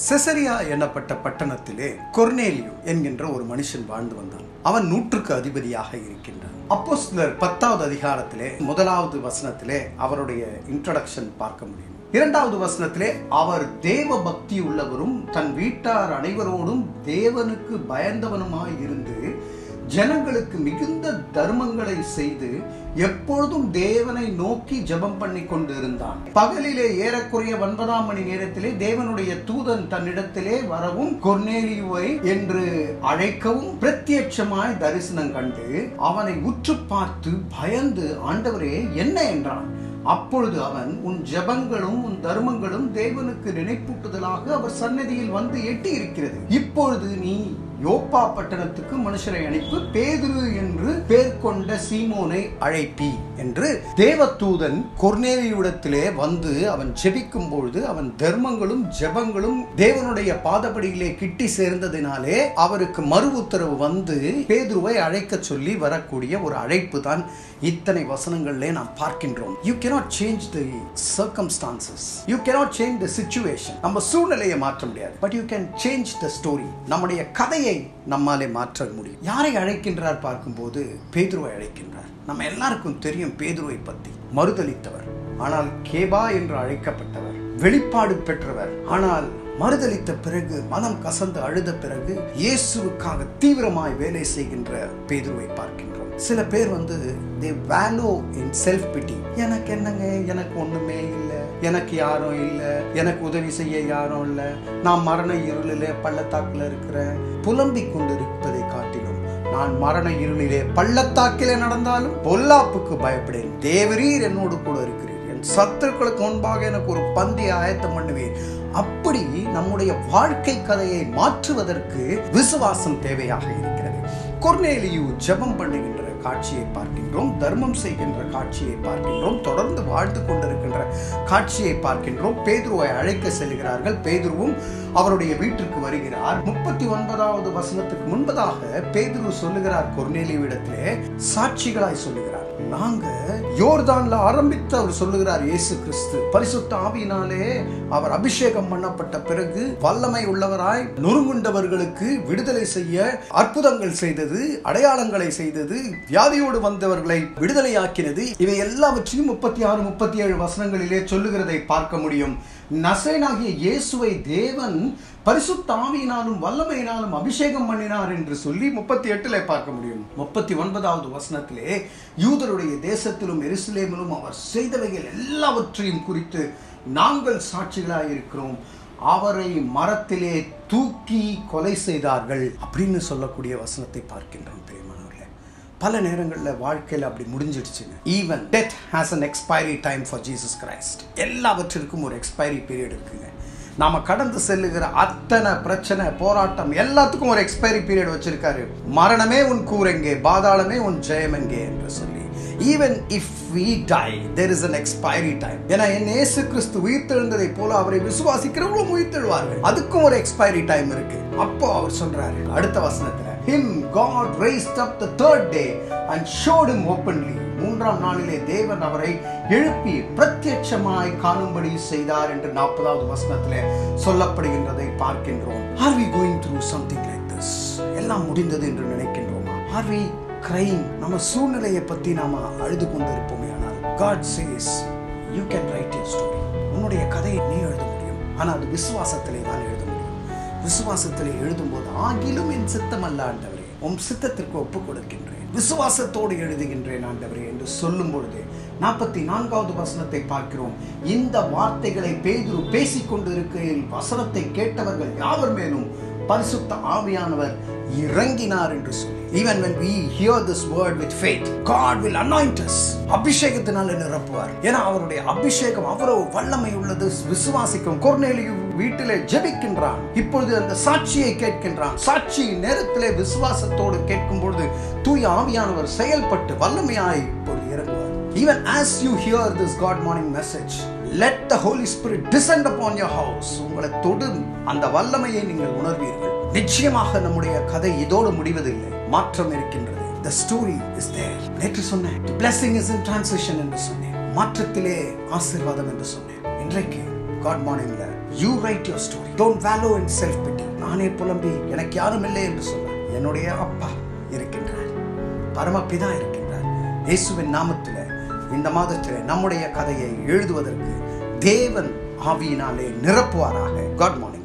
செசரியா எனப்பட்ட பட்டணத்திலே கொர்னேலியு என்கின்ற ஒரு மனுஷன் வாழ்ந்து வந்தான் அவன் நூற்றுக்கு அதிபதியாக இருக்கின்றான் அப்போஸ்தலர் பத்தாவது அதிகாரத்திலே முதலாவது வசனத்திலே அவருடைய இன்ட்ரடக்ஷன் பார்க்க முடியும் இரண்டாவது வசனத்திலே அவர் தேவ பக்தி உள்ளவரும் தன் வீட்டார் அனைவரோடும் தேவனுக்கு பயந்தவனுமாய் இருந்து ஜனங்களுக்கு மிகுந்த தர்மங்களை செய்து எப்பொழுதும் தேவனை நோக்கி ஜெபம் பண்ணி கொண்டு இருந்தான் பகலிலே ஏறக்குறைய ஒன்பதாம் மணி நேரத்திலே தேவனுடைய தூதன் தன்னிடத்திலே வரவும் கொர்னேலியுவை என்று அழைக்கவும் பிரத்யட்சமாய் தரிசனம் கண்டு அவனை உற்று பார்த்து பயந்து ஆண்டவரே என்ன என்றான் அப்பொழுது அவன் உன் ஜெபங்களும் உன் தர்மங்களும் தேவனுக்கு நினைப்பூட்டுதலாக அவர் சன்னதியில் வந்து எட்டி இருக்கிறது இப்பொழுது நீ யோப்பா பட்டணத்துக்கு மனுஷரை அனுப்பி பேதுரு என்று பேர் கொண்ட சீமோனை அழைப்பி என்று தேவதூதன் கொர்நேலியுடத்திலே வந்து அவன் ஜெபிக்கும் பொழுது அவன் தர்மங்களும் ஜெபங்களும் தேவனுடைய பாதப்படியிலே கிட்டி சேர்ந்ததினாலே அவருக்கு மறு உத்தரவு வந்து பேதுருவை அழைக்க சொல்லி வரக்கூடிய ஒரு அழைப்பு தான் இத்தனை வசனங்களிலே நாம் பார்க்கின்றோம் you cannot change the circumstances you cannot change the situation நம்ம சூழ்நிலையை மாற்ற முடியாது but you can change the story நம்முடைய கதையை நம்மாலே மாற்ற முடியும் யாரை அழைக்கின்றார் பார்க்கும்போது பேதுருவை அழைக்கின்றார் நம்ம எல்லாருக்கும் தெரியும் பேதுருவை பற்றி மறுதளித்தவர் ஆனால் கேபா என்று அழைக்கப்பட்டவர் வெளிப்பாடு பெற்றவர் ஆனால் மறுதளித்த பிறகு மனம் கசந்து அழுத பிறகு இயேசுவுக்காக தீவிரமாய் வேலை செய்கின்ற பேதுருவை பார்க்கின்றோம் சில பேர் வந்து தே வேலோ இன் செல்ஃப் பிட்டி எனக்கு என்னங்க எனக்கு ஒண்ணுமே இல்லை எனக்கு யாரும் இல்லை எனக்கு உதவி செய்ய யாரும் இல்லை நான் மரண இருளிலே பள்ளத்தாக்குல இருக்கிறேன் புலம்பிக் கொண்டிருப்பதை காட்டிலும் நான் மரண இருளிலே பள்ளத்தாக்கிலே நடந்தாலும் பொல்லாப்புக்கு பயப்படேன் தேவரீர் என்னோடு கூட இருக்கிறீர் என் சத்துருக்களுக்கு முன்பாக எனக்கு ஒரு பந்தி ஆயத்தம் பண்ணுவேன் அப்படி நம்முடைய வாழ்க்கை கதையை மாற்றுவதற்கு விசுவாசம் தேவையாக இருக்கிறது கொர்னேலியு ஜெபம் பண்ணுகின்ற காட்சியை பார்க்கின்றோம் தர்மம் செய்கின்ற காட்சியை பார்க்கின்றோம் தொடர்ந்து வாழ்ந்து கொண்டிருக்கின்ற காட்சியை பார்க்கின்றோம் பேதுருவை அழைக்க செல்கிறார்கள் பேதுருவும் அவருடைய வீட்டிற்கு வருகிறார் முப்பத்தி ஒன்பதாவது வசனத்துக்கு முன்பதாக பேதுரு சொல்லுகிறார் கொர்னேலியுவிடத்திலே சாட்சிகளாய் சொல்லுகிறார் நாங்க யோர்தான்ல ஆரம்பித்து அவர் சொல்லுகிறார் இயேசு கிறிஸ்து பரிசுத்த ஆவியினாலே அவர் அபிஷேகம் பண்ணப்பட்ட பிறகு வல்லமை உள்ளவராய் நொறுங்குண்டவர்களுக்கு விடுதலை செய்ய அற்புதங்கள் செய்தது அடையாளங்களை செய்தது வியாதியோடு வந்தவர்களை விடுதலையாக்கினது இவை எல்லாவற்றையும் முப்பத்தி ஆறு முப்பத்தி ஏழு வசனங்களிலே சொல்லுகிறதை பார்க்க முடியும் நசேனாகிய இயேசுவை தேவன் பரிசுத்த ஆவியினாலும் வல்லமையினாலும் அபிஷேகம் பண்ணினார் என்று சொல்லி முப்பத்தி எட்டுல பார்க்க முடியும் முப்பத்தி ஒன்பதாவது வசனத்திலே யூதருடைய தேசத்திலும் எருசலேமிலும் அவர் செய்தவைகள் எல்லாவற்றையும் குறித்து நாங்கள் சாட்சிகளாய் இருக்கிறோம் அவரை மரத்திலே தூக்கி கொலை செய்தார்கள் அப்படின்னு சொல்லக்கூடிய வசனத்தை பார்க்கின்றோம் பிரியமானவர்களே பல நேரங்களில் வாழ்க்கையில் அப்படி முடிஞ்சிடுச்சுங்க even death has an expiry time for Jesus Christ எல்லாவற்றிற்கும் ஒரு எக்ஸ்பைரி பீரியட் இருக்குங்க நாம கடந்து செல்லுகிற அத்தனை பிரச்சனை போராட்டம் எல்லாத்துக்கும் ஒரு எக்ஸ்பைரி பீரியட் வச்சிருக்காரு மரணமே உன் கூரெங்கே பாதாளமே உன் ஜெயம் எங்கே என்று சொல்லி even if we die there is an expiry time ஏன்னா என் இயேசு கிறிஸ்து உயிர்த்தெழுந்ததை போல அவரை விசுவாசிக்கிறவங்களும் உயிர்த்தெழுவார்கள் அதுக்கும் ஒரு எக்ஸ்பைரி டைம் இருக்கு அப்போ அவர் சொல்றாரு அடுத்த வசனத்துல him God raised up the third day and showed him openly மூன்றாம் நாளிலே தேவன் அவரை எழுப்பி பிரத்யட்சமாய் காணும்படி செய்தார் என்று நாற்பதாவது வசனத்திலே சொல்லப்படுகின்றதை பார்க்கின்றோம் are we going through something like this எல்லாம் முடிந்தது என்று நினைக்கின்றோமா ஆர் வி கிரைம் நம்ம சூழ்நிலையை பத்தி நாம அழுது கொண்டு இருப்போமே ஆனால் God says you can write your story உன்னுடைய கதையை நீ எழுத முடியும் ஆனால் அது விசுவாசத்திலே தான் எழுத முடியும் விசுவாசத்திலே எழுதும்போது ஆகிலும் என் சித்தம் அல்ல ஆண்டவரே உம் சித்தத்திற்கு ஒப்புக் கொடுக்கின்றேன் விசுவாசத்தோடு எழுதுகின்றேன் ஆண்டவரே என்று சொல்லும் பொழுது நாற்பத்தி நான்காவது வசனத்தை பார்க்கிறோம் இந்த வார்த்தைகளை பேதுரு பேசிக்கொண்டு இருக்கையில் வசனத்தை கேட்டவர்கள் யாவர் மேலும் பரிசுத்த ஆவியானவர் இறங்கினார் என்று சொல்லி even when we hear this word with faith god will anoint us அபிஷேகத்தினால நிரப்புவார் ஏன்னா அவருடைய அபிஷேகம் அவ்வளவு வல்லமை உள்ளது விசுவாசிக்கும் கொர்நேலியு வீட்டிலே ஜெபிக்கின்றான் இப்பொழுது அந்த சாட்சியை கேட்கின்றான் சாட்சி நேரத்திலே விசுவாசத்தோடு கேட்கும் பொழுது தூய ஆவியானவர் செயல்பட்டு வல்லமையாய் இப்பொழுது இறங்குவார் even as you hear this god morning message let the holy spirit descend upon your house உங்களை தொடும் அந்த வல்லமையை நீங்கள் உணர்வீர்கள் நிச்சயமாக நம்முடைய கதை இதோடு முடிவதில்லை மாற்றம் இருக்கின்றது the story is there நேற்று சொன்னேன் the blessing is in transition என்று சொன்னேன் மாற்றத்திலே ஆசீர்வாதம் என்று சொன்னேன் இன்றைக்கு காட் மார்னிங்ல you write your story don't wallow in self pity நானே புலம்பி எனக்கு யாரும் இல்லை என்று சொல்ல என்னுடைய அப்பா இருக்கின்றார் பரமபிதா இருக்கின்றார் இயேசுவின் நாமத்தில் இந்த மாதத்தில் நம்முடைய கதையை எழுதுவதற்கு தேவன் ஆவியினாலே நிரப்புவாராக காட் மார்னிங்